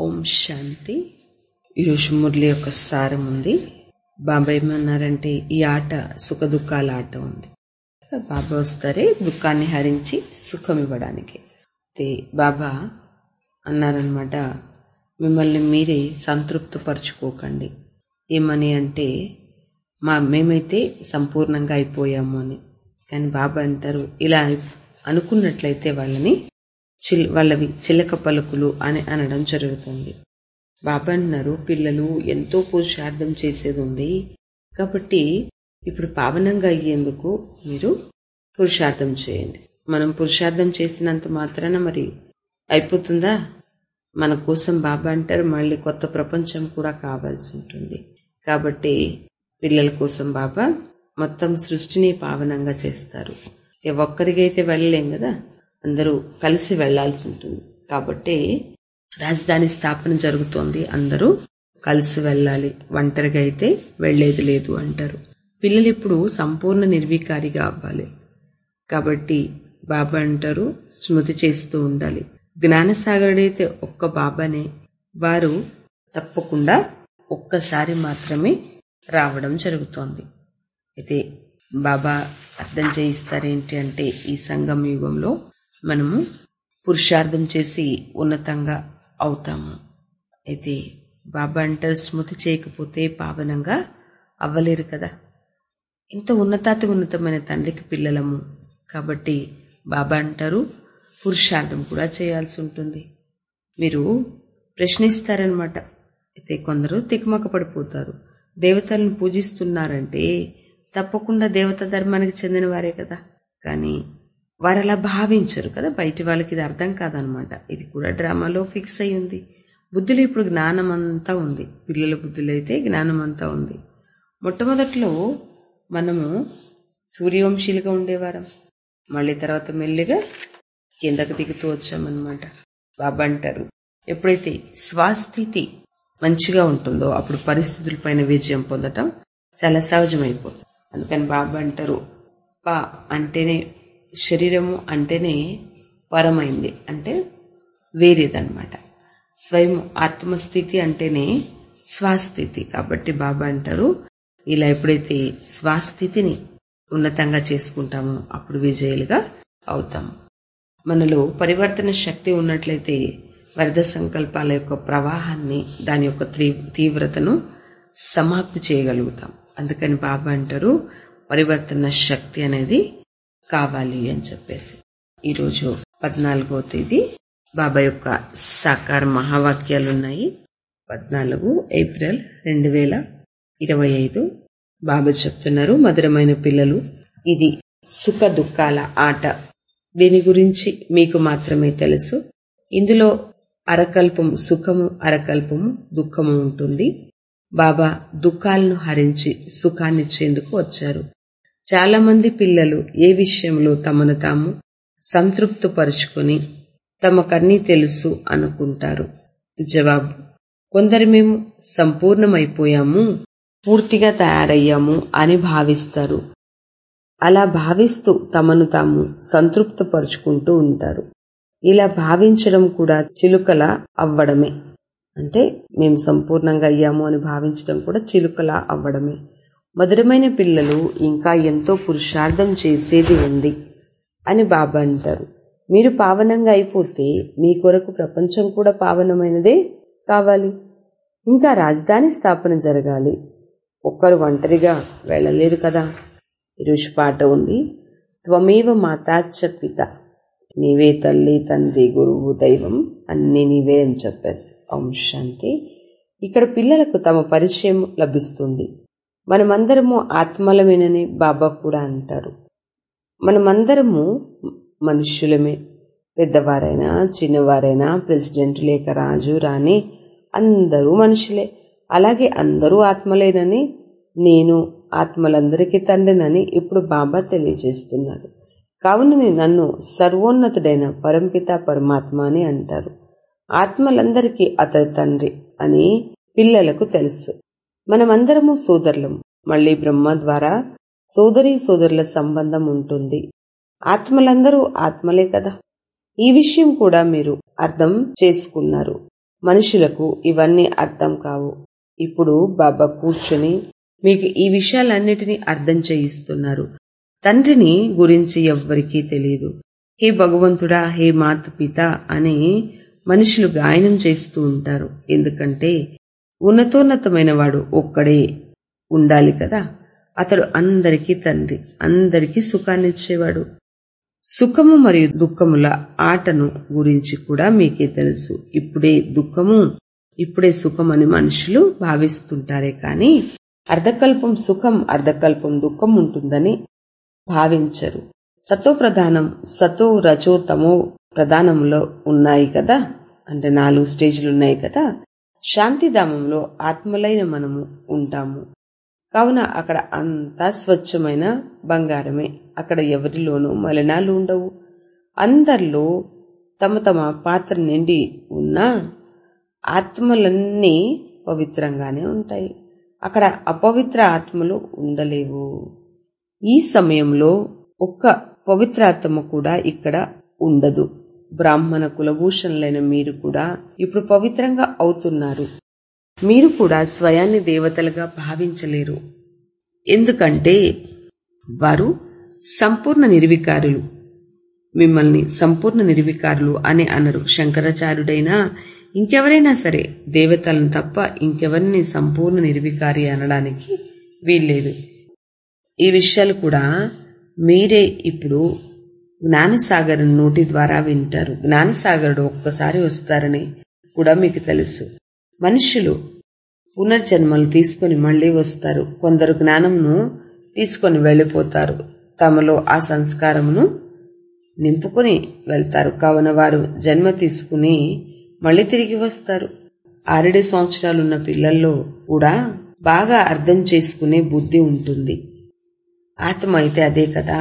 ఓం శాంతి ఈరోజు మురళి యొక్క సారం ఉంది బాబా ఏమన్నారంటే ఈ ఆట సుఖ దుఃఖాల ఆట ఉంది బాబా వస్తారే దుఃఖాన్ని హరించి సుఖం ఇవ్వడానికి అయితే బాబా అన్నారనమాట మిమ్మల్ని మీరే సంతృప్తిపరచుకోకండి ఏమని అంటే మా మేమైతే సంపూర్ణంగా అయిపోయాము అని కానీ బాబా అంటారు ఇలా అనుకున్నట్లయితే వాళ్ళని చిల్ వాళ్ళవి చిలక పలుకులు అని అనడం జరుగుతుంది బాబా అన్నారు పిల్లలు ఎంతో పురుషార్థం చేసేది ఉంది కాబట్టి ఇప్పుడు పావనంగా అయ్యేందుకు మీరు పురుషార్థం చేయండి మనం పురుషార్థం చేసినంత మాత్రాన మరి అయిపోతుందా మన కోసం బాబా అంటారు మళ్ళీ కొత్త ప్రపంచం కూడా కావాల్సి ఉంటుంది కాబట్టి పిల్లల కోసం బాబా మొత్తం సృష్టిని పావనంగా చేస్తారు ఒక్కరికైతే వెళ్ళలేం కదా అందరూ కలిసి వెళ్లాల్సి ఉంటుంది కాబట్టి రాజధాని స్థాపన జరుగుతోంది అందరూ కలిసి వెళ్ళాలి ఒంటరిగా అయితే వెళ్లేది లేదు అంటారు పిల్లలు ఇప్పుడు సంపూర్ణ నిర్వీకారిగా అవ్వాలి కాబట్టి బాబా అంటారు స్మృతి చేస్తూ ఉండాలి జ్ఞానసాగరుడైతే ఒక్క బాబానే వారు తప్పకుండా ఒక్కసారి మాత్రమే రావడం జరుగుతోంది అయితే బాబా అర్థం చేయిస్తారేంటి అంటే ఈ సంగం యుగంలో మనము పురుషార్థం చేసి ఉన్నతంగా అవుతాము అయితే బాబా అంటారు స్మృతి చేయకపోతే పావనంగా అవ్వలేరు కదా ఇంత ఉన్నతాతి ఉన్నతమైన తండ్రికి పిల్లలము కాబట్టి బాబా అంటారు పురుషార్థం కూడా చేయాల్సి ఉంటుంది మీరు ప్రశ్నిస్తారనమాట అయితే కొందరు తికమక పడిపోతారు దేవతలను పూజిస్తున్నారంటే తప్పకుండా దేవత ధర్మానికి చెందిన వారే కదా కానీ వారు అలా భావించరు కదా బయటి వాళ్ళకి ఇది అర్థం కాదనమాట ఇది కూడా డ్రామాలో ఫిక్స్ అయి ఉంది బుద్ధిలో ఇప్పుడు జ్ఞానం అంతా ఉంది పిల్లల బుద్ధిలో అయితే జ్ఞానం అంతా ఉంది మొట్టమొదట్లో మనము సూర్యవంశీలుగా ఉండేవారం మళ్ళీ తర్వాత మెల్లిగా కిందకు దిగుతూ వచ్చామన్నమాట బాబా అంటారు ఎప్పుడైతే స్వాస్థితి మంచిగా ఉంటుందో అప్పుడు పరిస్థితులపైన విజయం పొందటం చాలా సహజమైపోతుంది అందుకని బాబా అంటారు పా అంటేనే శరీరము అంటేనే పరమైంది అంటే వేరేదన్నమాట స్వయం ఆత్మస్థితి అంటేనే స్వాస్థితి కాబట్టి బాబా అంటారు ఇలా ఎప్పుడైతే స్వాస్థితిని ఉన్నతంగా చేసుకుంటామో అప్పుడు విజయులుగా అవుతాము మనలో పరివర్తన శక్తి ఉన్నట్లయితే వరద సంకల్పాల యొక్క ప్రవాహాన్ని దాని యొక్క తీవ్రతను సమాప్తి చేయగలుగుతాం అందుకని బాబా అంటారు పరివర్తన శక్తి అనేది కావాలి అని చెప్పేసి ఈరోజు పద్నాలుగో తేదీ బాబా యొక్క సాకార మహావాక్యాలు ఉన్నాయి పద్నాలుగు ఏప్రిల్ రెండు వేల ఇరవై ఐదు బాబా చెప్తున్నారు మధురమైన పిల్లలు ఇది సుఖ దుఃఖాల ఆట దీని గురించి మీకు మాత్రమే తెలుసు ఇందులో అరకల్పము సుఖము అరకల్పము దుఃఖము ఉంటుంది బాబా దుఃఖాలను హరించి సుఖాన్నిచ్చేందుకు వచ్చారు చాలా మంది పిల్లలు ఏ విషయంలో తమను తాము సంతృప్తిపరుచుకొని తమకన్నీ తెలుసు అనుకుంటారు జవాబు కొందరు మేము సంపూర్ణమైపోయాము పూర్తిగా తయారయ్యాము అని భావిస్తారు అలా భావిస్తూ తమను తాము సంతృప్తిపరుచుకుంటూ ఉంటారు ఇలా భావించడం కూడా చిలుకల అవ్వడమే అంటే మేము సంపూర్ణంగా అయ్యాము అని భావించడం కూడా చిలుకలా అవ్వడమే మధురమైన పిల్లలు ఇంకా ఎంతో పురుషార్థం చేసేది ఉంది అని బాబా అంటారు మీరు పావనంగా అయిపోతే మీ కొరకు ప్రపంచం కూడా పావనమైనదే కావాలి ఇంకా రాజధాని స్థాపన జరగాలి ఒక్కరు ఒంటరిగా వెళ్ళలేరు కదా ఈరోజు పాట ఉంది త్వమేవ మాతాచ్చ పిత నీవే తల్లి తండ్రి గురువు దైవం అన్ని నీవే అని చెప్పేసి ఓం శాంతి ఇక్కడ పిల్లలకు తమ పరిచయం లభిస్తుంది మనమందరము ఆత్మలమేనని బాబా కూడా అంటారు మనమందరము మనుష్యులమే పెద్దవారైనా చిన్నవారైనా ప్రెసిడెంట్ లేక రాజు రాణి అందరూ మనుషులే అలాగే అందరూ ఆత్మలేనని నేను ఆత్మలందరికీ తండ్రినని ఇప్పుడు బాబా తెలియజేస్తున్నారు కావున నన్ను సర్వోన్నతుడైన పరంపిత పరమాత్మ అని అంటారు ఆత్మలందరికీ అతడి తండ్రి అని పిల్లలకు తెలుసు మనమందరము సోదరులం మళ్ళీ బ్రహ్మ ద్వారా సోదరీ సోదరుల సంబంధం ఉంటుంది ఆత్మలందరూ ఆత్మలే కదా ఈ విషయం కూడా మీరు అర్థం చేసుకున్నారు మనుషులకు ఇవన్నీ అర్థం కావు ఇప్పుడు బాబా కూర్చొని మీకు ఈ విషయాలన్నిటినీ అర్థం చేయిస్తున్నారు తండ్రిని గురించి ఎవ్వరికీ తెలియదు హే భగవంతుడా హే మాత పిత అని మనుషులు గాయనం చేస్తూ ఉంటారు ఎందుకంటే ఉన్నతోన్నతమైన వాడు ఒక్కడే ఉండాలి కదా అతడు అందరికీ తండ్రి అందరికీ సుఖాన్నిచ్చేవాడు సుఖము మరియు దుఃఖముల ఆటను గురించి కూడా మీకే తెలుసు ఇప్పుడే దుఃఖము ఇప్పుడే సుఖం అని మనుషులు భావిస్తుంటారే కానీ అర్ధకల్పం సుఖం అర్ధకల్పం దుఃఖం ఉంటుందని భావించరు సతో ప్రధానం సతో రజో తమో ప్రధానంలో ఉన్నాయి కదా అంటే నాలుగు స్టేజ్లు ఉన్నాయి కదా శాంతిధామంలో ఆత్మలైన మనము ఉంటాము కావున అక్కడ అంతా స్వచ్ఛమైన బంగారమే అక్కడ ఎవరిలోనూ మలినాలు ఉండవు అందరిలో తమ తమ పాత్ర నిండి ఉన్న ఆత్మలన్నీ పవిత్రంగానే ఉంటాయి అక్కడ అపవిత్ర ఆత్మలు ఉండలేవు ఈ సమయంలో ఒక్క పవిత్రాత్మ కూడా ఇక్కడ ఉండదు బ్రాహ్మణ కులభూషణులైన మీరు కూడా ఇప్పుడు పవిత్రంగా అవుతున్నారు మీరు కూడా స్వయాన్ని దేవతలుగా భావించలేరు ఎందుకంటే వారు సంపూర్ణ నిర్వికారులు మిమ్మల్ని సంపూర్ణ నిర్వికారులు అని అనరు శంకరాచార్యుడైనా ఇంకెవరైనా సరే దేవతలను తప్ప ఇంకెవరిని సంపూర్ణ నిర్వికారి అనడానికి వీల్లేదు ఈ విషయాలు కూడా మీరే ఇప్పుడు జ్ఞానసాగర్ నోటి ద్వారా వింటారు జ్ఞానసాగరుడు ఒక్కసారి వస్తారని కూడా మీకు తెలుసు మనుషులు పునర్జన్మలు తీసుకొని మళ్ళీ వస్తారు కొందరు జ్ఞానంను తీసుకొని వెళ్ళిపోతారు తమలో ఆ సంస్కారమును నింపుకొని వెళ్తారు కావున వారు జన్మ తీసుకుని మళ్ళీ తిరిగి వస్తారు ఆరేడు సంవత్సరాలున్న పిల్లల్లో కూడా బాగా అర్థం చేసుకునే బుద్ధి ఉంటుంది ఆత్మ అయితే అదే కదా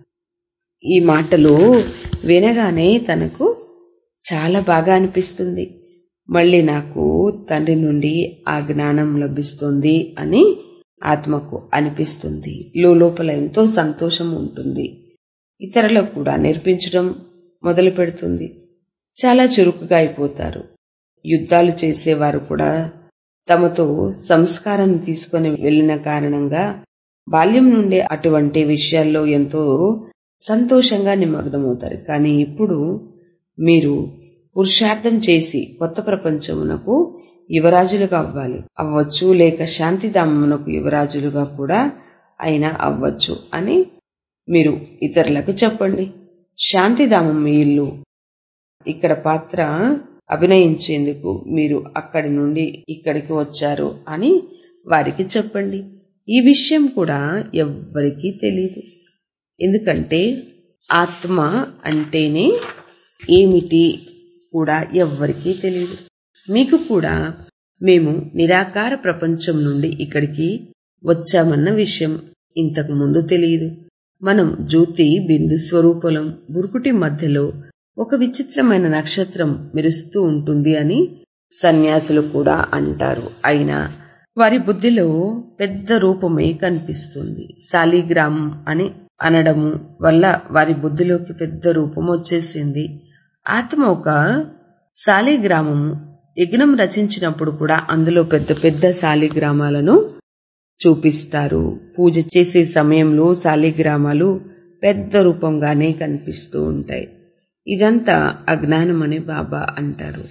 ఈ మాటలు వినగానే తనకు చాలా బాగా అనిపిస్తుంది మళ్ళీ నాకు తండ్రి నుండి ఆ జ్ఞానం లభిస్తుంది అని ఆత్మకు అనిపిస్తుంది లోపల ఎంతో సంతోషం ఉంటుంది ఇతరులకు కూడా నేర్పించడం మొదలు పెడుతుంది చాలా చురుకుగా అయిపోతారు యుద్ధాలు చేసేవారు కూడా తమతో సంస్కారాన్ని తీసుకొని వెళ్లిన కారణంగా బాల్యం నుండే అటువంటి విషయాల్లో ఎంతో సంతోషంగా నిమగ్నమవుతారు కానీ ఇప్పుడు మీరు పురుషార్థం చేసి కొత్త ప్రపంచమునకు యువరాజులుగా అవ్వాలి అవ్వచ్చు లేక శాంతిధామమునకు యువరాజులుగా కూడా అయినా అవ్వచ్చు అని మీరు ఇతరులకు చెప్పండి శాంతిధామం మీ ఇల్లు ఇక్కడ పాత్ర అభినయించేందుకు మీరు అక్కడి నుండి ఇక్కడికి వచ్చారు అని వారికి చెప్పండి ఈ విషయం కూడా ఎవ్వరికీ తెలియదు ఎందుకంటే ఆత్మ అంటేనే ఏమిటి కూడా ఎవ్వరికీ తెలియదు మీకు కూడా మేము నిరాకార ప్రపంచం నుండి ఇక్కడికి వచ్చామన్న విషయం ఇంతకు ముందు తెలియదు మనం జ్యోతి బిందు స్వరూపలం బురుకుటి మధ్యలో ఒక విచిత్రమైన నక్షత్రం మెరుస్తూ ఉంటుంది అని సన్యాసులు కూడా అంటారు అయినా వారి బుద్ధిలో పెద్ద రూపమే కనిపిస్తుంది శాలిగ్రామం అని అనడము వల్ల వారి బుద్ధిలోకి పెద్ద రూపం వచ్చేసింది ఆత్మ ఒక శాలిగ్రామము యజ్ఞం రచించినప్పుడు కూడా అందులో పెద్ద పెద్ద శాలిగ్రామాలను చూపిస్తారు పూజ చేసే సమయంలో శాలిగ్రామాలు పెద్ద రూపంగానే కనిపిస్తూ ఉంటాయి ఇదంతా అజ్ఞానం అని బాబా అంటారు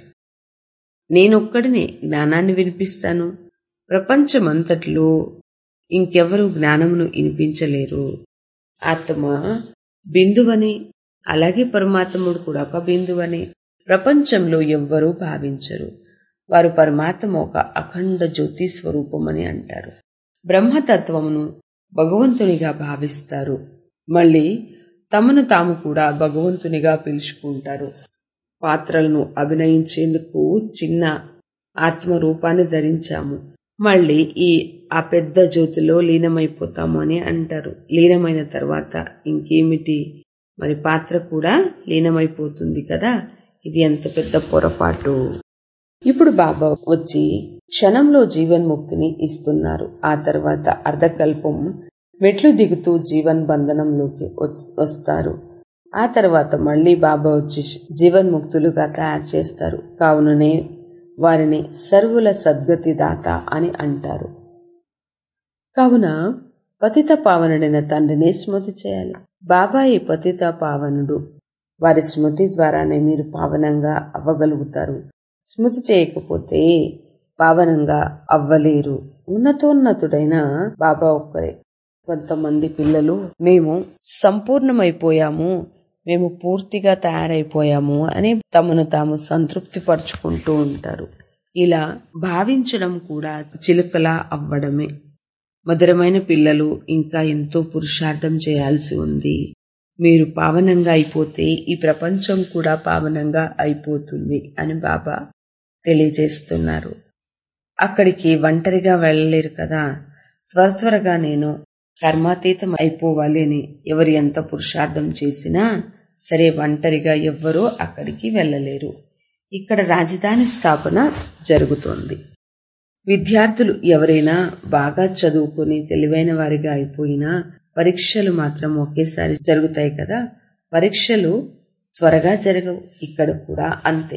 నేనొక్కడినే జ్ఞానాన్ని వినిపిస్తాను ప్రపంచమంతట్లో ఇంకెవరు జ్ఞానమును వినిపించలేరు ఆత్మ బిందువని అలాగే పరమాత్ముడు కూడా ఒక బిందువని ప్రపంచంలో ఎవ్వరూ భావించరు వారు పరమాత్మ ఒక అఖండ జ్యోతి స్వరూపమని అంటారు బ్రహ్మతత్వమును భగవంతునిగా భావిస్తారు మళ్ళీ తమను తాము కూడా భగవంతునిగా పిలుచుకుంటారు పాత్రలను అభినయించేందుకు చిన్న ఆత్మ రూపాన్ని ధరించాము మళ్ళీ ఈ ఆ పెద్ద జ్యోతిలో లీనమైపోతాము అని అంటారు లీనమైన తర్వాత ఇంకేమిటి మరి పాత్ర కూడా లీనమైపోతుంది కదా ఇది ఎంత పెద్ద పొరపాటు ఇప్పుడు బాబా వచ్చి క్షణంలో జీవన్ముక్తిని ఇస్తున్నారు ఆ తర్వాత అర్ధకల్పం మెట్లు దిగుతూ జీవన్ బంధనంలోకి వస్తారు ఆ తర్వాత మళ్ళీ బాబా వచ్చి జీవన్ముక్తులుగా తయారు చేస్తారు కావుననే వారిని సర్వుల సద్గతి దాత అని అంటారు కావున పతిత పావనుడైన తండ్రిని స్మృతి చేయాలి బాబాయి పతిత పావనుడు వారి స్మృతి ద్వారానే మీరు పావనంగా అవ్వగలుగుతారు స్మృతి చేయకపోతే పావనంగా అవ్వలేరు ఉన్నతోన్నతుడైన బాబా ఒక్కరే కొంతమంది పిల్లలు మేము సంపూర్ణమైపోయాము మేము పూర్తిగా తయారైపోయాము అని తమను తాము సంతృప్తి పరుచుకుంటూ ఉంటారు ఇలా భావించడం కూడా చిలుకలా అవ్వడమే మధురమైన పిల్లలు ఇంకా ఎంతో పురుషార్థం చేయాల్సి ఉంది మీరు పావనంగా అయిపోతే ఈ ప్రపంచం కూడా పావనంగా అయిపోతుంది అని బాబా తెలియజేస్తున్నారు అక్కడికి ఒంటరిగా వెళ్ళలేరు కదా త్వర త్వరగా నేను కర్మాతీతం అయిపోవాలి అని ఎవరు ఎంత పురుషార్థం చేసినా సరే ఒంటరిగా ఎవ్వరూ అక్కడికి వెళ్ళలేరు ఇక్కడ రాజధాని స్థాపన జరుగుతోంది విద్యార్థులు ఎవరైనా బాగా చదువుకుని తెలివైన వారిగా అయిపోయినా పరీక్షలు మాత్రం ఒకేసారి జరుగుతాయి కదా పరీక్షలు త్వరగా జరగవు ఇక్కడ కూడా అంతే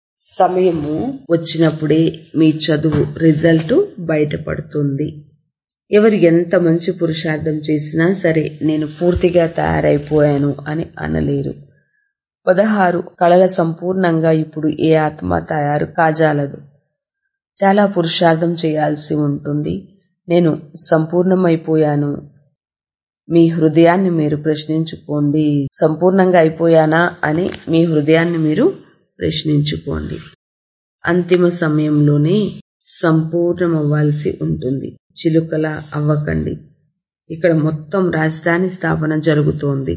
సమయము వచ్చినప్పుడే మీ చదువు రిజల్ట్ బయటపడుతుంది ఎవరు ఎంత మంచి పురుషార్థం చేసినా సరే నేను పూర్తిగా తయారైపోయాను అని అనలేరు పదహారు కళల సంపూర్ణంగా ఇప్పుడు ఏ ఆత్మ తయారు కాజాలదు చాలా పురుషార్థం చేయాల్సి ఉంటుంది నేను సంపూర్ణమైపోయాను మీ హృదయాన్ని మీరు ప్రశ్నించుకోండి సంపూర్ణంగా అయిపోయానా అని మీ హృదయాన్ని మీరు ప్రశ్నించుకోండి అంతిమ సమయంలోనే సంపూర్ణం అవ్వాల్సి ఉంటుంది చిలుకల అవ్వకండి ఇక్కడ మొత్తం రాజధాని స్థాపన జరుగుతోంది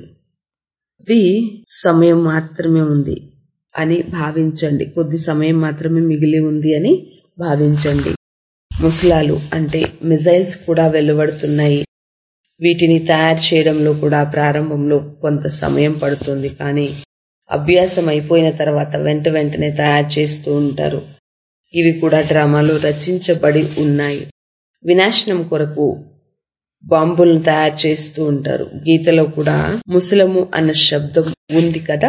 ఇది సమయం మాత్రమే ఉంది అని భావించండి కొద్ది సమయం మాత్రమే మిగిలి ఉంది అని భావించండి ముసలాలు అంటే మిజైల్స్ కూడా వెలువడుతున్నాయి వీటిని తయారు చేయడంలో కూడా ప్రారంభంలో కొంత సమయం పడుతుంది కానీ అభ్యాసం అయిపోయిన తర్వాత వెంట వెంటనే తయారు చేస్తూ ఉంటారు ఇవి కూడా డ్రామాలో రచించబడి ఉన్నాయి వినాశనం కొరకు బాంబులను తయారు చేస్తూ ఉంటారు గీతలో కూడా ముసలము అన్న శబ్దం ఉంది కదా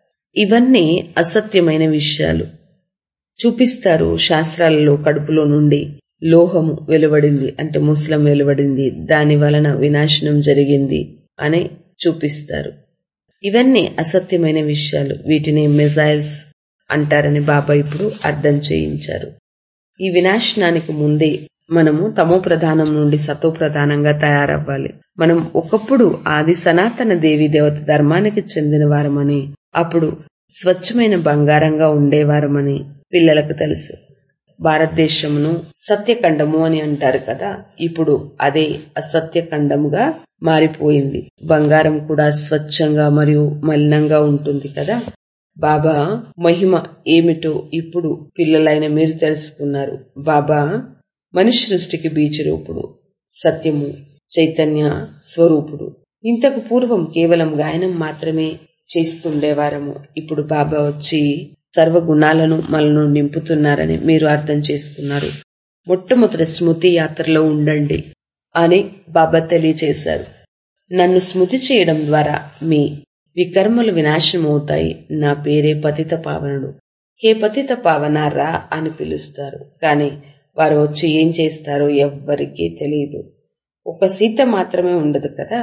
ఇవన్నీ అసత్యమైన విషయాలు చూపిస్తారు శాస్త్రాలలో కడుపులో నుండి లోహము వెలువడింది అంటే ముస్లం వెలువడింది దాని వలన వినాశనం జరిగింది అని చూపిస్తారు ఇవన్నీ అసత్యమైన విషయాలు వీటిని మిజైల్స్ అంటారని బాబా ఇప్పుడు అర్థం చేయించారు ఈ వినాశనానికి ముందే మనము తమో ప్రధానం నుండి సతో ప్రధానంగా తయారవ్వాలి మనం ఒకప్పుడు ఆది సనాతన దేవి దేవత ధర్మానికి చెందిన వారమని అప్పుడు స్వచ్ఛమైన బంగారంగా ఉండేవారమని పిల్లలకు తెలుసు భారతదేశమును సత్యఖండము అని అంటారు కదా ఇప్పుడు అదే అసత్యఖండముగా మారిపోయింది బంగారం కూడా స్వచ్ఛంగా మరియు మలినంగా ఉంటుంది కదా బాబా మహిమ ఏమిటో ఇప్పుడు పిల్లలైన మీరు తెలుసుకున్నారు బాబా మనిషి సృష్టికి బీజరూపుడు సత్యము చైతన్య స్వరూపుడు ఇంతకు పూర్వం కేవలం గాయనం మాత్రమే చేస్తుండేవారము ఇప్పుడు బాబా వచ్చి సర్వ గుణాలను మనను నింపుతున్నారని మీరు అర్థం చేసుకున్నారు మొట్టమొదటి స్మృతి యాత్రలో ఉండండి అని బాబా తెలియచేశారు నన్ను స్మృతి చేయడం ద్వారా మీ వికర్మలు వినాశనం అవుతాయి నా పేరే పతిత పావనుడు హే పతిత పావనారా అని పిలుస్తారు కానీ వారు వచ్చి ఏం చేస్తారో ఎవ్వరికీ తెలియదు ఒక సీత మాత్రమే ఉండదు కదా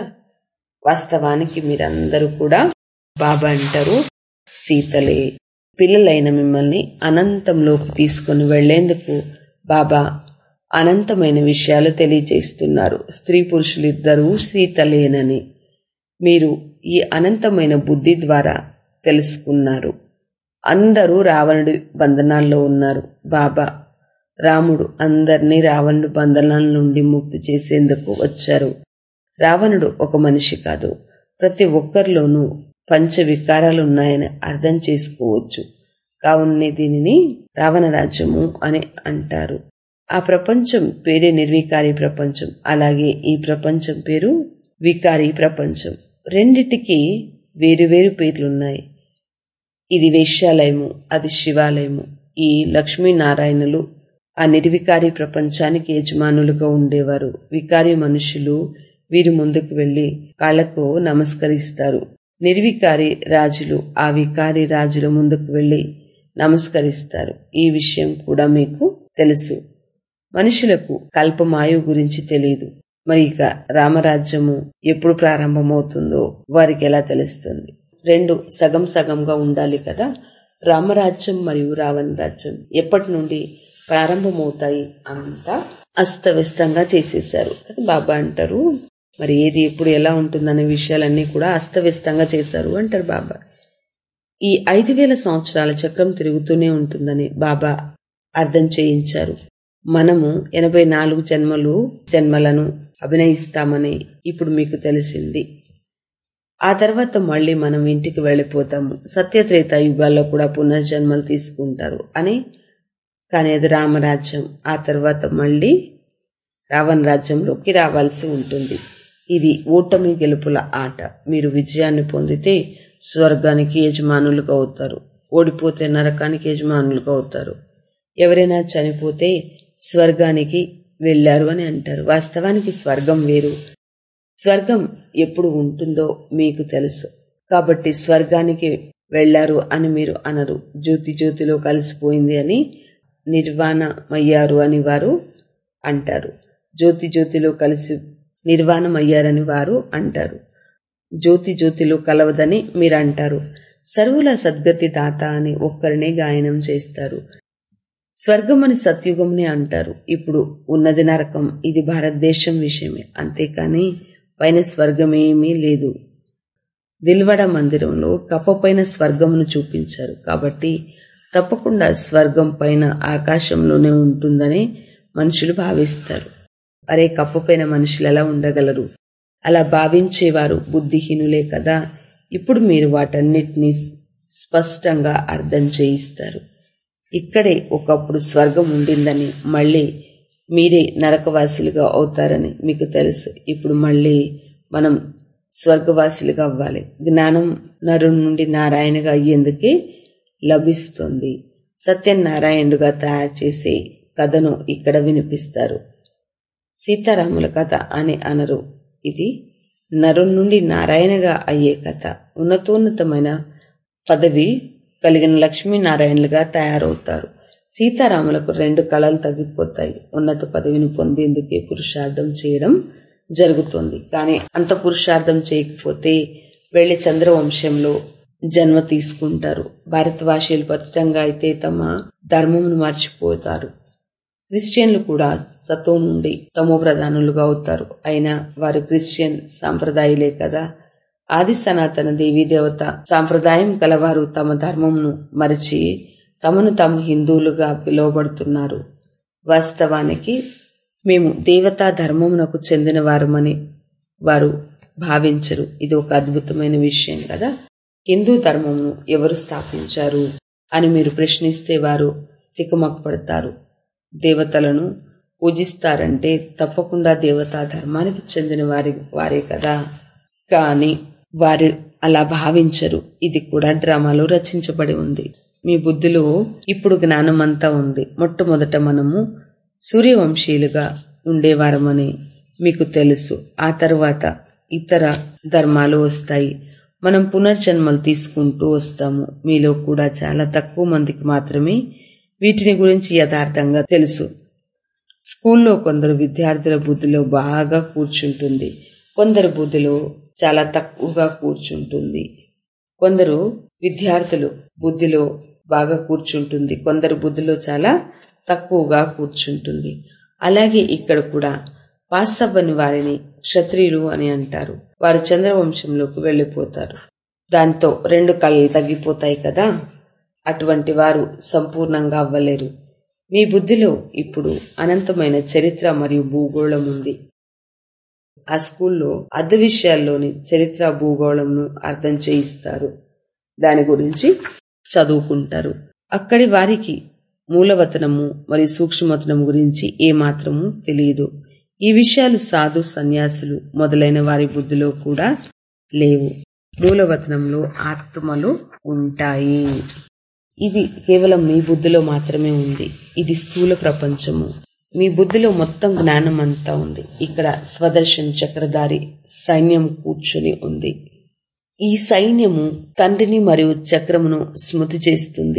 వాస్తవానికి మీరందరూ కూడా బాబా అంటారు సీతలే పిల్లలైన మిమ్మల్ని అనంతంలోకి తీసుకుని వెళ్లేందుకు బాబా అనంతమైన విషయాలు తెలియజేస్తున్నారు స్త్రీ పురుషులిద్దరూ సీతలేనని మీరు ఈ అనంతమైన బుద్ధి ద్వారా తెలుసుకున్నారు అందరూ రావణుడి బంధనాల్లో ఉన్నారు బాబా రాముడు అందరినీ రావణుడు బంధనాల నుండి ముక్తి చేసేందుకు వచ్చారు రావణుడు ఒక మనిషి కాదు ప్రతి ఒక్కరిలోనూ పంచ వికారాలు ఉన్నాయని అర్థం చేసుకోవచ్చు కావున దీనిని రావణ రాజ్యము అని అంటారు ఆ ప్రపంచం పేరే నిర్వికారి ప్రపంచం అలాగే ఈ ప్రపంచం పేరు వికారి ప్రపంచం రెండిటికి వేరువేరు పేర్లున్నాయి ఇది వేశ్యాలయము అది శివాలయము ఈ లక్ష్మీనారాయణులు ఆ నిర్వికారి ప్రపంచానికి యజమానులుగా ఉండేవారు వికారి మనుషులు వీరి ముందుకు వెళ్లి కాళ్లకు నమస్కరిస్తారు నిర్వికారి రాజులు ఆ వికారి రాజుల ముందుకు వెళ్లి నమస్కరిస్తారు ఈ విషయం కూడా మీకు తెలుసు మనుషులకు కల్పమాయు గురించి తెలియదు మరి ఇక రామరాజ్యము ఎప్పుడు ప్రారంభమవుతుందో వారికి ఎలా తెలుస్తుంది రెండు సగం సగంగా ఉండాలి కదా రామరాజ్యం మరియు రావణ రాజ్యం ఎప్పటి నుండి ప్రారంభమవుతాయి అంతా అస్తవ్యస్తంగా చేసేసారు కదా బాబా అంటారు మరి ఏది ఎప్పుడు ఎలా ఉంటుందనే విషయాలన్నీ కూడా అస్తవ్యస్తంగా చేశారు అంటారు బాబా ఈ ఐదు వేల సంవత్సరాల చక్రం తిరుగుతూనే ఉంటుందని బాబా అర్థం చేయించారు మనము ఎనభై నాలుగు జన్మలు జన్మలను అభినయిస్తామని ఇప్పుడు మీకు తెలిసింది ఆ తర్వాత మళ్ళీ మనం ఇంటికి వెళ్ళిపోతాము సత్యత్రేత యుగాల్లో కూడా పునర్జన్మలు తీసుకుంటారు అని కానీ అది రామరాజ్యం ఆ తర్వాత మళ్ళీ రావణ రాజ్యంలోకి రావాల్సి ఉంటుంది ఇది ఓటమి గెలుపుల ఆట మీరు విజయాన్ని పొందితే స్వర్గానికి యజమానులుగా అవుతారు ఓడిపోతే నరకానికి యజమానులుగా అవుతారు ఎవరైనా చనిపోతే స్వర్గానికి వెళ్ళారు అని అంటారు వాస్తవానికి స్వర్గం వేరు స్వర్గం ఎప్పుడు ఉంటుందో మీకు తెలుసు కాబట్టి స్వర్గానికి వెళ్ళారు అని మీరు అనరు జ్యోతి జ్యోతిలో కలిసిపోయింది అని నిర్వాణమయ్యారు అని వారు అంటారు జ్యోతి జ్యోతిలో కలిసి నిర్వాణమయ్యారని వారు అంటారు జ్యోతి జ్యోతిలో కలవదని మీరు అంటారు సర్వుల సద్గతి దాత అని ఒక్కరినే గాయనం చేస్తారు స్వర్గం అని సత్యుగంని అంటారు ఇప్పుడు ఉన్నది నరకం ఇది భారతదేశం విషయమే అంతేకాని పైన స్వర్గమేమీ లేదు దిల్వడ మందిరంలో కప్పపైన స్వర్గమును చూపించారు కాబట్టి తప్పకుండా స్వర్గం పైన ఆకాశంలోనే ఉంటుందని మనుషులు భావిస్తారు అరే కప్పపైన మనుషులు ఎలా ఉండగలరు అలా భావించేవారు బుద్ధిహీనులే కదా ఇప్పుడు మీరు వాటన్నిటినీ స్పష్టంగా అర్థం చేయిస్తారు ఇక్కడే ఒకప్పుడు స్వర్గం ఉండిందని మళ్ళీ మీరే నరకవాసులుగా అవుతారని మీకు తెలుసు ఇప్పుడు మళ్ళీ మనం స్వర్గవాసులుగా అవ్వాలి జ్ఞానం నరుని నుండి నారాయణగా అయ్యేందుకే లభిస్తుంది సత్యనారాయణుడుగా తయారు చేసే కథను ఇక్కడ వినిపిస్తారు సీతారాముల కథ అని అనరు ఇది నరుని నుండి నారాయణగా అయ్యే కథ ఉన్నతోన్నతమైన పదవి కలిగిన లక్ష్మీనారాయణలుగా తయారవుతారు సీతారాములకు రెండు కళలు తగ్గిపోతాయి ఉన్నత పదవిని పొందేందుకే పురుషార్థం చేయడం జరుగుతుంది కానీ అంత పురుషార్థం చేయకపోతే వెళ్లి చంద్రవంశంలో జన్మ తీసుకుంటారు భారతవాసీయులు పతితంగా అయితే తమ ధర్మమును మర్చిపోతారు క్రిస్టియన్లు కూడా సతో నుండి తమో ప్రధానులుగా అవుతారు అయినా వారు క్రిస్టియన్ సాంప్రదాయాలే కదా ఆది సనాతన దేవీ దేవత సాంప్రదాయం కలవారు తమ ధర్మంను మరిచి తమను తాము హిందువులుగా పిలువబడుతున్నారు వాస్తవానికి మేము దేవతా ధర్మమునకు చెందిన వారమని వారు భావించరు ఇది ఒక అద్భుతమైన విషయం కదా హిందూ ధర్మమును ఎవరు స్థాపించారు అని మీరు ప్రశ్నిస్తే వారు తికమకపడతారు దేవతలను పూజిస్తారంటే తప్పకుండా దేవతా ధర్మానికి చెందిన వారి వారే కదా కానీ వారు అలా భావించరు ఇది కూడా డ్రామాలో రచించబడి ఉంది మీ బుద్ధిలో ఇప్పుడు జ్ఞానం అంతా ఉంది మొట్టమొదట మనము సూర్యవంశీయులుగా ఉండేవారమని మీకు తెలుసు ఆ తర్వాత ఇతర ధర్మాలు వస్తాయి మనం పునర్జన్మలు తీసుకుంటూ వస్తాము మీలో కూడా చాలా తక్కువ మందికి మాత్రమే వీటిని గురించి యథార్థంగా తెలుసు స్కూల్లో కొందరు విద్యార్థుల బుద్ధిలో బాగా కూర్చుంటుంది కొందరు బుద్ధిలో చాలా తక్కువగా కూర్చుంటుంది కొందరు విద్యార్థులు బుద్ధిలో బాగా కూర్చుంటుంది కొందరు బుద్ధిలో చాలా తక్కువగా కూర్చుంటుంది అలాగే ఇక్కడ కూడా పాస్ అవ్వని వారిని క్షత్రియులు అని అంటారు వారు చంద్రవంశంలోకి వెళ్ళిపోతారు దాంతో రెండు కళ్ళు తగ్గిపోతాయి కదా అటువంటి వారు సంపూర్ణంగా అవ్వలేరు మీ బుద్ధిలో ఇప్పుడు అనంతమైన చరిత్ర మరియు భూగోళం ఉంది ఆ స్కూల్లో అద్దు విషయాల్లోని చరిత్ర భూగోళంను అర్థం చేయిస్తారు దాని గురించి చదువుకుంటారు అక్కడి వారికి మూలవతనము మరియు సూక్ష్మవతనం గురించి ఏమాత్రము తెలియదు ఈ విషయాలు సాధు సన్యాసులు మొదలైన వారి బుద్ధిలో కూడా లేవు మూలవతనంలో ఆత్మలు ఉంటాయి ఇది కేవలం మీ బుద్ధిలో మాత్రమే ఉంది ఇది స్థూల ప్రపంచము మీ బుద్ధిలో మొత్తం జ్ఞానం అంతా ఉంది ఇక్కడ స్వదర్శన్ చక్రధారి సైన్యం కూర్చుని ఉంది ఈ సైన్యము తండ్రిని మరియు చక్రమును స్మృతి చేస్తుంది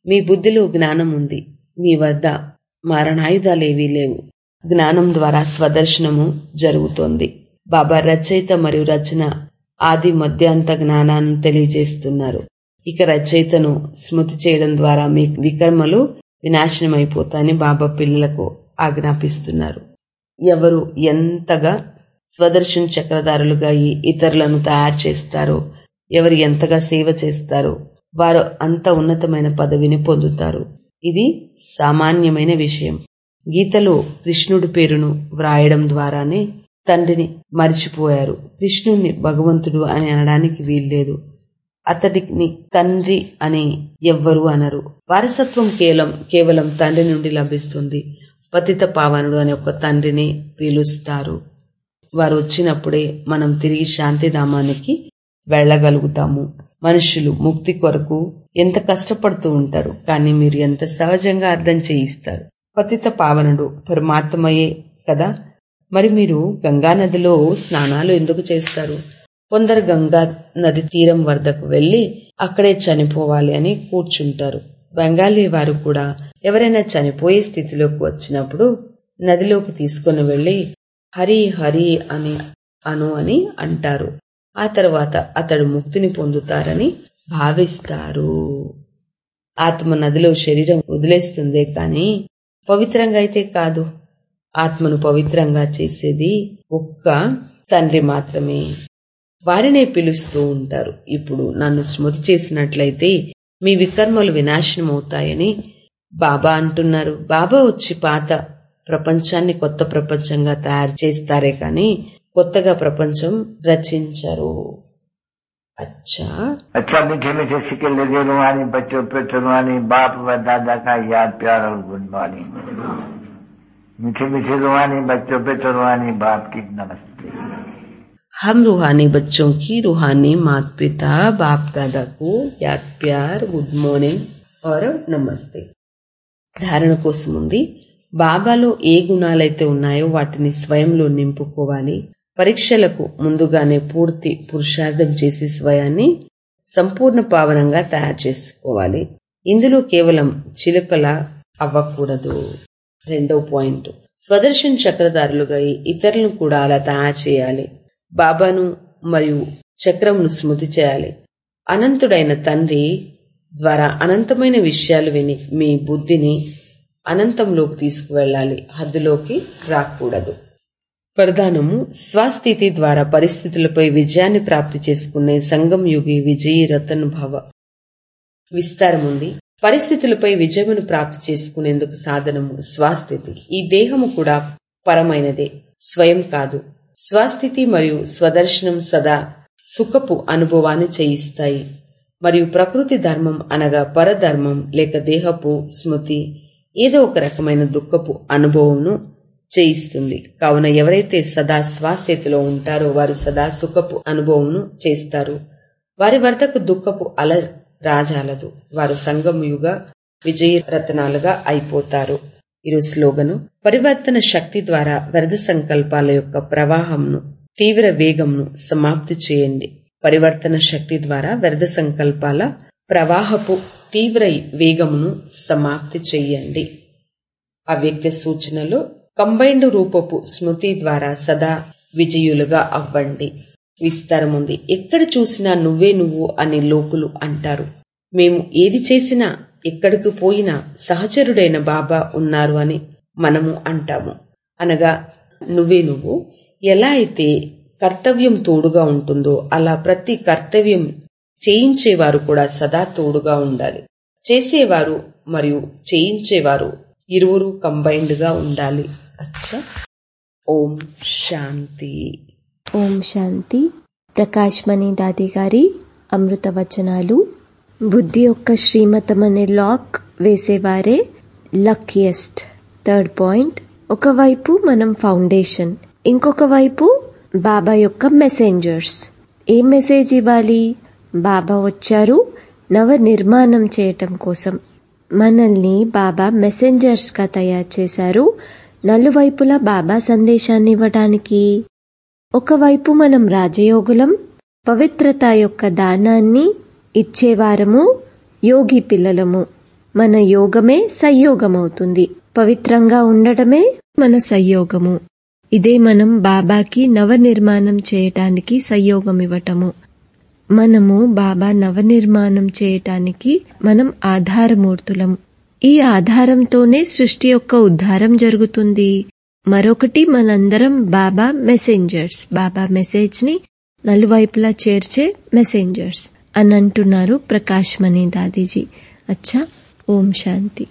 మీ బుద్ధిలో జ్ఞానం ఉంది మీ వద్ద మారణాయుధాలేవీ లేవు జ్ఞానం ద్వారా స్వదర్శనము జరుగుతోంది బాబా రచయిత మరియు రచన ఆది మధ్యాంత జ్ఞానాన్ని తెలియజేస్తున్నారు ఇక రచయితను స్మృతి చేయడం ద్వారా మీ వికర్మలు వినాశనమైపోతాయని బాబా పిల్లలకు ఆజ్ఞాపిస్తున్నారు ఎవరు ఎంతగా స్వదర్శన చక్రధారులుగా ఈ ఇతరులను తయారు చేస్తారో ఎవరు ఎంతగా సేవ చేస్తారో వారు అంత ఉన్నతమైన పదవిని పొందుతారు ఇది సామాన్యమైన విషయం గీతలో కృష్ణుడి పేరును వ్రాయడం ద్వారానే తండ్రిని మరిచిపోయారు కృష్ణుణ్ణి భగవంతుడు అని అనడానికి వీల్లేదు అతడిని తండ్రి అని ఎవ్వరు అనరు వారసత్వం కేవలం కేవలం తండ్రి నుండి లభిస్తుంది పతిత పావనుడు అనే ఒక తండ్రిని పిలుస్తారు వారు వచ్చినప్పుడే మనం తిరిగి శాంతిధామానికి వెళ్ళగలుగుతాము మనుషులు ముక్తి కొరకు ఎంత కష్టపడుతూ ఉంటారు కానీ మీరు ఎంత సహజంగా అర్థం చేయిస్తారు పతిత పావనుడు పరమాత్మయే కదా మరి మీరు గంగా నదిలో స్నానాలు ఎందుకు చేస్తారు కొందరు గంగా నది తీరం వద్దకు వెళ్లి అక్కడే చనిపోవాలి అని కూర్చుంటారు బెంగాలీ వారు కూడా ఎవరైనా చనిపోయే స్థితిలోకి వచ్చినప్పుడు నదిలోకి తీసుకుని వెళ్లి హరి హరి అని అను అని అంటారు ఆ తర్వాత అతడు ముక్తిని పొందుతారని భావిస్తారు ఆత్మ నదిలో శరీరం వదిలేస్తుందే కాని పవిత్రంగా అయితే కాదు ఆత్మను పవిత్రంగా చేసేది ఒక్క తండ్రి మాత్రమే వారినే పిలుస్తూ ఉంటారు ఇప్పుడు నన్ను స్మృతి చేసినట్లయితే మీ వికర్మలు వినాశనం అవుతాయని బాబా అంటున్నారు బాబా వచ్చి పాత ప్రపంచాన్ని కొత్త ప్రపంచంగా తయారు చేస్తారే కానీ కొత్తగా ప్రపంచం రచించరు అచ్చా अच्छा मीठे मीठे सिक्के लगे रुहानी बच्चों पे चुनवानी बाप व दादा का याद प्यार और गुणवानी मीठे मीठे रुहानी बच्चों पे चुनवानी बाप की नमस्ते हम रूहानी बच्चों की रूहानी माता पिता बाप दादा को याद प्यार గుడ్ మార్నింగ్ और నమస్తే ధారణ కోసం ఉంది బాబాలో ఏ గుణాలైతే ఉన్నాయో వాటిని స్వయంలో నింపుకోవాలి పరీక్షలకు ముందుగానే పూర్తి పురుషార్థం చేసి స్వయాన్ని సంపూర్ణ పావనంగా తయారు చేసుకోవాలి ఇందులో కేవలం చిలుకల అవ్వకూడదు రెండో పాయింట్ స్వదర్శన్ చక్రధారులుగా ఈ ఇతరులను కూడా అలా తయారు చేయాలి బాబాను మరియు చక్రమును స్మృతి చేయాలి అనంతుడైన తండ్రి ద్వారా అనంతమైన విషయాలు విని మీ బుద్ధిని అనంతంలోకి తీసుకువెళ్ళాలి హద్దులోకి రాకూడదు వరదానము స్వస్థితి ద్వారా పరిస్థితులపై విజయాన్ని ప్రాప్తి చేసుకునే సంగం యుగి విజయీ రతన్ భవ విస్తారం ఉంది పరిస్థితులపై విజయమును ప్రాప్తి చేసుకునేందుకు సాధనము స్వస్థితి ఈ దేహము కూడా పరమైనదే స్వయం కాదు స్వస్థితి మరియు స్వదర్శనం సదా సుఖపు అనుభవాన్ని చేయిస్తాయి మరియు ప్రకృతి ధర్మం అనగా పరధర్మం లేక దేహపు స్మృతి ఏదో ఒక రకమైన దుఃఖపు అనుభవంను చేయిస్తుంది కావున ఎవరైతే సదా స్వాస్థితిలో ఉంటారో వారు సదా సుఖపు అనుభవంను చేస్తారు వారి వద్దకు దుఃఖపు అల రాజాలదు వారు సంగం యుగ విజయ రత్నాలుగా అయిపోతారు ఈరోజు స్లోగను పరివర్తన శక్తి ద్వారా వ్యర్థ సంకల్పాల యొక్క ప్రవాహంను తీవ్ర వేగంను సమాప్తి చేయండి పరివర్తన శక్తి ద్వారా వ్యర్థ సంకల్పాల ప్రవాహపు తీవ్ర వేగమును సమాప్తి చెయ్యండి అవ్యక్త సూచనలు కంబైన్డ్ రూపపు స్మృతి ద్వారా సదా విజయులుగా అవ్వండి విస్తారముంది ఎక్కడ చూసినా నువ్వే నువ్వు అని లోకులు అంటారు మేము ఏది చేసినా ఎక్కడికి పోయినా సహచరుడైన బాబా ఉన్నారు అని మనము అంటాము అనగా నువ్వే నువ్వు ఎలా అయితే కర్తవ్యం తోడుగా ఉంటుందో అలా ప్రతి కర్తవ్యం చేయించేవారు కూడా సదా తోడుగా ఉండాలి చేసేవారు మరియు చేయించేవారు ఇరువురు కంబైన్డ్ గా ఉండాలి అచ్చా ఓం శాంతి ఓం శాంతి ప్రకాష్ మణి దాది గారి అమృత వచనాలు బుద్ధి యొక్క శ్రీమతం అనే లాక్ వేసేవారే లక్కీయెస్ట్ థర్డ్ పాయింట్ ఒకవైపు మనం ఫౌండేషన్ ఇంకొక వైపు బాబా యొక్క మెసెంజర్స్ ఏం మెసేజ్ ఇవ్వాలి బాబా వచ్చారు నవ నిర్మాణం చేయటం కోసం మనల్ని బాబా మెసెంజర్స్గా తయారు చేశారు నలువైపులా బాబా సందేశాన్ని ఇవ్వటానికి ఒకవైపు మనం రాజయోగులం పవిత్రత యొక్క దానాన్ని ఇచ్చేవారము యోగి పిల్లలము మన యోగమే సంయోగమవుతుంది పవిత్రంగా ఉండటమే మన సంయోగము ఇదే మనం బాబాకి నవనిర్మాణం చేయటానికి సంయోగం ఇవ్వటము మనము బాబా నవనిర్మాణం చేయటానికి మనం ఆధారమూర్తులం ఈ ఆధారంతోనే సృష్టి యొక్క ఉద్ధారం జరుగుతుంది మరొకటి మనందరం బాబా మెసెంజర్స్ బాబా మెసేజ్ ని నలువైపులా చేర్చే మెసెంజర్స్ అని అంటున్నారు ప్రకాష్ మణి దాదీజీ అచ్చా ఓం శాంతి